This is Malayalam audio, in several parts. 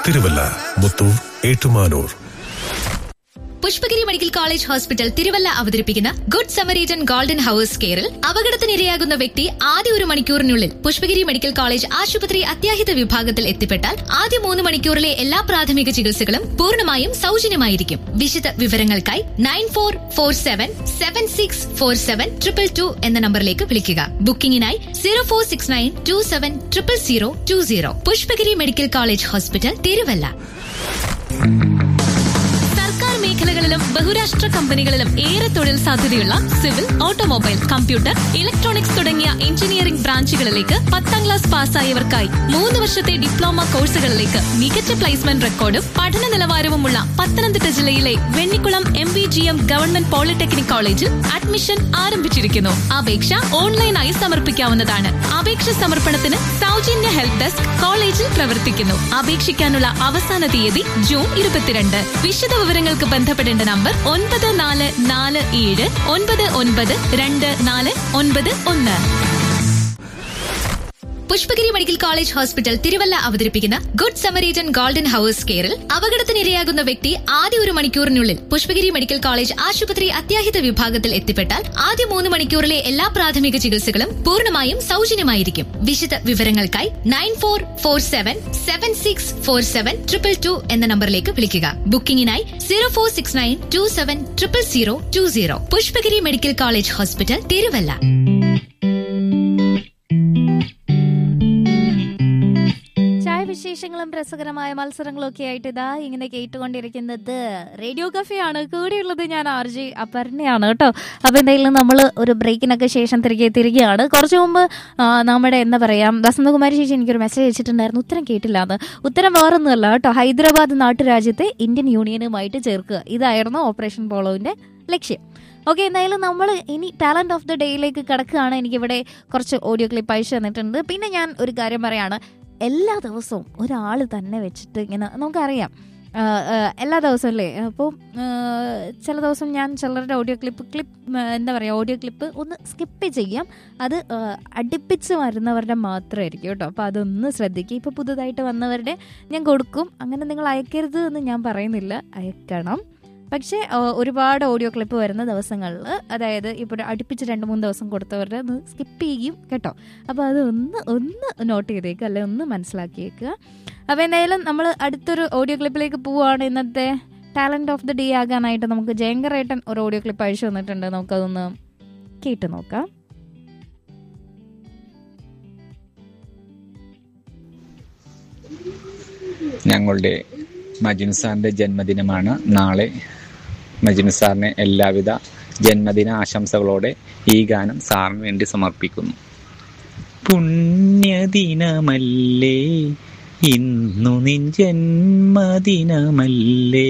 Thiruvalla Muthoor Ettumanoor Pushpagiri medical college hospital Thiruvalla അവതരിപ്പിക്കുന്ന ഗുഡ് സമരീജൻ ഗോൾഡൻ ഹവേഴ്സ് കെയറിൽ അപകടത്തിനിരയാകുന്ന വ്യക്തി ആദ്യ ഒരു മണിക്കൂറിനുള്ളിൽ പുഷ്പഗിരി മെഡിക്കൽ കോളേജ് ആശുപത്രി അത്യാഹിത വിഭാഗത്തിൽ എത്തിപ്പെട്ടാൽ ആദ്യ മൂന്ന് മണിക്കൂറിലെ എല്ലാ പ്രാഥമിക ചികിത്സകളും പൂർണ്ണമായും സൗജന്യമായിരിക്കും വിശദ വിവരങ്ങൾക്കായി nine four four seven seven six four seven triple two എന്ന നമ്പറിലേക്ക് വിളിക്കുക ബുക്കിംഗിനായി zero four six nine two seven triple zero two zero Pushpagiri medical college hospital Thiruvalla സർക്കാർ മേഖലകളിലും ബഹുരാഷ്ട്ര കമ്പനികളിലും ഏറെ തൊഴിൽ സാധ്യതയുള്ള സിവിൽ ഓട്ടോമൊബൈൽ കമ്പ്യൂട്ടർ ഇലക്ട്രോണിക്സ് തുടങ്ങിയ എഞ്ചിനീയറിംഗ് ബ്രാഞ്ചുകളിലേക്ക് പത്താം ക്ലാസ് പാസ്സായവർക്കായി മൂന്ന് വർഷത്തെ ഡിപ്ലോമ കോഴ്സുകളിലേക്ക് മികച്ച പ്ലേസ്മെന്റ് റെക്കോർഡും പഠന നിലവാരവുമുള്ള പത്തനംതിട്ട ജില്ലയിലെ Vennikulam M V G M government polytechnic കോളേജിൽ അഡ്മിഷൻ ആരംഭിച്ചിരിക്കുന്നു അപേക്ഷ ഓൺലൈനായി സമർപ്പിക്കാവുന്നതാണ് അപേക്ഷ സമർപ്പണത്തിന് സൗജന്യ ഹെൽപ് ഡെസ്ക് കോളേജിൽ പ്രവർത്തിക്കുന്നു അപേക്ഷിക്കാനുള്ള അവസാന തീയതി ജൂൺ ഇരുപത്തിരണ്ട് വിശദ വിവരങ്ങൾക്ക് ബന്ധപ്പെടേണ്ട നമ്പർ ഒൻപത് നാല് നാല് ഏഴ് ഒൻപത് ഒൻപത് രണ്ട് നാല് ഒൻപത് ഒന്ന് Pushpagiri medical college hospital Thiruvalla അവതരിപ്പിക്കുന്ന ഗുഡ് സമരീജൻ ഗോൾഡൻ ഹവേഴ്സ് കെയറിൽ അപകടത്തിനിരയാകുന്ന വ്യക്തി ആദ്യ ഒരു മണിക്കൂറിനുള്ളിൽ പുഷ്പഗിരി മെഡിക്കൽ കോളേജ് ആശുപത്രി അത്യാഹിത വിഭാഗത്തിൽ എത്തിപ്പെട്ടാൽ ആദ്യ മൂന്ന് മണിക്കൂറിലെ എല്ലാ പ്രാഥമിക ചികിത്സകളും പൂർണ്ണമായും സൗജന്യമായിരിക്കും വിശദ വിവരങ്ങൾക്കായി nine four four seven seven six four seven triple two എന്ന നമ്പറിലേക്ക് വിളിക്കുക ബുക്കിംഗിനായി zero four six nine two seven triple zero two zero Pushpagiri medical college hospital Thiruvalla ചായ വിശേഷങ്ങളും രസകരമായ മത്സരങ്ങളും ഒക്കെ ആയിട്ട് ഇതാ ഇങ്ങനെ കേട്ടുകൊണ്ടിരിക്കുന്നത് റേഡിയോ കഫയാണ് കൂടെയുള്ളത് ഞാൻ ആർ ജെ അപർണയാണ് കേട്ടോ അപ്പൊ എന്തായാലും നമ്മൾ ഒരു ബ്രേക്കിനൊക്കെ ശേഷം തിരികെ തിരികെയാണ് കുറച്ചു മുമ്പ് ആ, നമ്മുടെ എന്താ പറയാ വസന്തകുമാരി ചേച്ചി എനിക്കൊരു മെസ്സേജ് അയച്ചിട്ടുണ്ടായിരുന്നു ഉത്തരം കേട്ടില്ല അത് ഉത്തരം വേറൊന്നുമല്ല കേട്ടോ ഹൈദരാബാദ് നാട്ടുരാജ്യത്തെ ഇന്ത്യൻ യൂണിയനുമായിട്ട് ചേർക്കുക ഇതായിരുന്നു ഓപ്പറേഷൻ പോളോവിന്റെ ലക്ഷ്യം ഓക്കെ എന്തായാലും നമ്മൾ ഇനി ടാലന്റ് ഓഫ് ദ ഡേയിലേക്ക് കിടക്കുകയാണ് എനിക്കിവിടെ കുറച്ച് ഓഡിയോ ക്ലിപ്പ് അയച്ചു തന്നിട്ടുണ്ട് പിന്നെ ഞാൻ ഒരു കാര്യം പറയാണ് എല്ലാ ദിവസവും ഒരാൾ തന്നെ വെച്ചിട്ട് ഇങ്ങനെ നമുക്കറിയാം ആ, ആ, എല്ലാ ദിവസവും അല്ലേ അപ്പോൾ ചില ദിവസം ഞാൻ ചിലരുടെ ഓഡിയോ ക്ലിപ്പ് ക്ലിപ്പ് എന്താ പറയുക ഓഡിയോ ക്ലിപ്പ് ഒന്ന് സ്കിപ്പ് ചെയ്യാം അത് ആ, അടുപ്പിച്ച് വരുന്നവരുടെ മാത്രമായിരിക്കും കേട്ടോ അപ്പോൾ അതൊന്ന് ശ്രദ്ധിക്കുക ഇപ്പോൾ പുതുതായിട്ട് വന്നവരുടെ ഞാൻ കൊടുക്കും അങ്ങനെ നിങ്ങൾ അയക്കരുത് എന്ന് ഞാൻ പറയുന്നില്ല അയക്കണം പക്ഷേ ആ, ഒരുപാട് ഓഡിയോ ക്ലിപ്പ് വരുന്ന ദിവസങ്ങളിൽ അതായത് ഇപ്പോൾ അടുപ്പിച്ച് രണ്ട് മൂന്ന് ദിവസം കൊടുത്തവരുടെ ഒന്ന് സ്കിപ്പ് ചെയ്യും കേട്ടോ അപ്പോൾ അത് ഒന്ന് ഒന്ന് നോട്ട് ചെയ്തേക്കുക അല്ലെ ഒന്ന് മനസ്സിലാക്കിയേക്കുക അപ്പോൾ എന്തായാലും നമ്മൾ അടുത്തൊരു ഓഡിയോ ക്ലിപ്പിലേക്ക് പോവുകയാണ് ഇന്നത്തെ ടാലന്റ് ഓഫ് ദി ഡേ ആകാനായിട്ട് നമുക്ക് ജയങ്കറേട്ടൻ ഒരു ഓഡിയോ ക്ലിപ്പ് അയച്ചു തന്നിട്ടുണ്ട് നമുക്കതൊന്ന് കേട്ട് നോക്കാം ഞങ്ങളുടെ മജിൻ സാറിൻ്റെ ജന്മദിനമാണ് നാളെ മജിൻ സാറിന് എല്ലാവിധ ജന്മദിന ആശംസകളോടെ ഈ ഗാനം സാറിന് വേണ്ടി സമർപ്പിക്കുന്നു പുണ്യദിനമല്ലേ ഇന്നു നിൻ ജന്മദിനമല്ലേ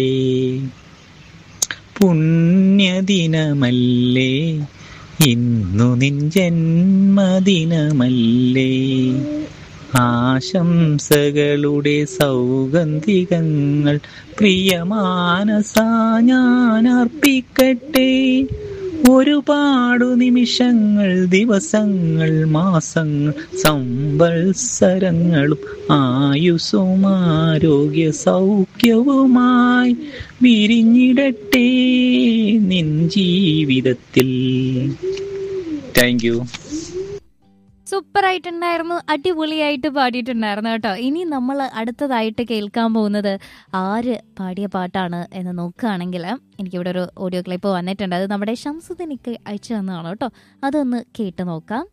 പുണ്യദിനമല്ലേ ഇന്നു നിൻ ജന്മദിനമല്ലേ ആശംസകളുടെ സൗഗന്ധികങ്ങൾ പ്രിയമാനസ ഞാൻ അർപ്പിക്കട്ടെ ഒരുപാടു നിമിഷങ്ങൾ ദിവസങ്ങൾ മാസങ്ങൾ സംവത്സരങ്ങളും ആയുസ്സും ആരോഗ്യ സൗഖ്യവുമായി വിരിഞ്ഞിടട്ടെ നിൻ ജീവിതത്തിൽ താങ്ക് യു സൂപ്പർ ആയിട്ടുണ്ടായിരുന്നു അടിപൊളിയായിട്ട് പാടിയിട്ടുണ്ടായിരുന്നു കേട്ടോ ഇനി നമ്മൾ അടുത്തതായിട്ട് കേൾക്കാൻ പോകുന്നത് ആര് പാടിയ പാട്ടാണ് എന്ന് നോക്കുകയാണെങ്കിൽ എനിക്കിവിടെ ഒരു ഓഡിയോ ക്ലിപ്പ് വന്നിട്ടുണ്ട് അത് നമ്മുടെ ഷംസുദ്ദീനിക്ക് അയച്ചു തന്നതാണ് കേട്ടോ അതൊന്ന് കേട്ട് നോക്കാം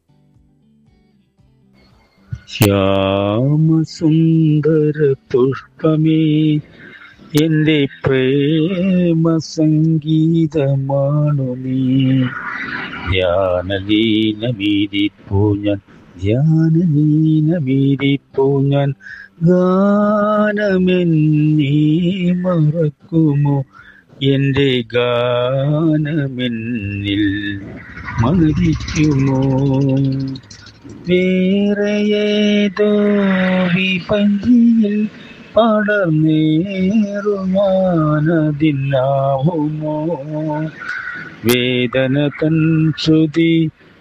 ശ്യാമസുന്ദര പുഷ്പമേ എന്റെ പ്രേമ സംഗീതമാണു നീ ധ്യാനലീനമീരിപ്പൂ ഞാൻ ധ്യാനലീനമീരിപ്പൂ ഞാൻ ഗാനമെന്നീ മറക്കുമോ എന്റെ ഗാനമെന്നിൽ മതിക്കുമോ വേറെ ഏതോ വിപഞ്ചിയിൽ പടർന്നേറുവാനതിനാവുമോ വേദന തൻ ശ്രുതി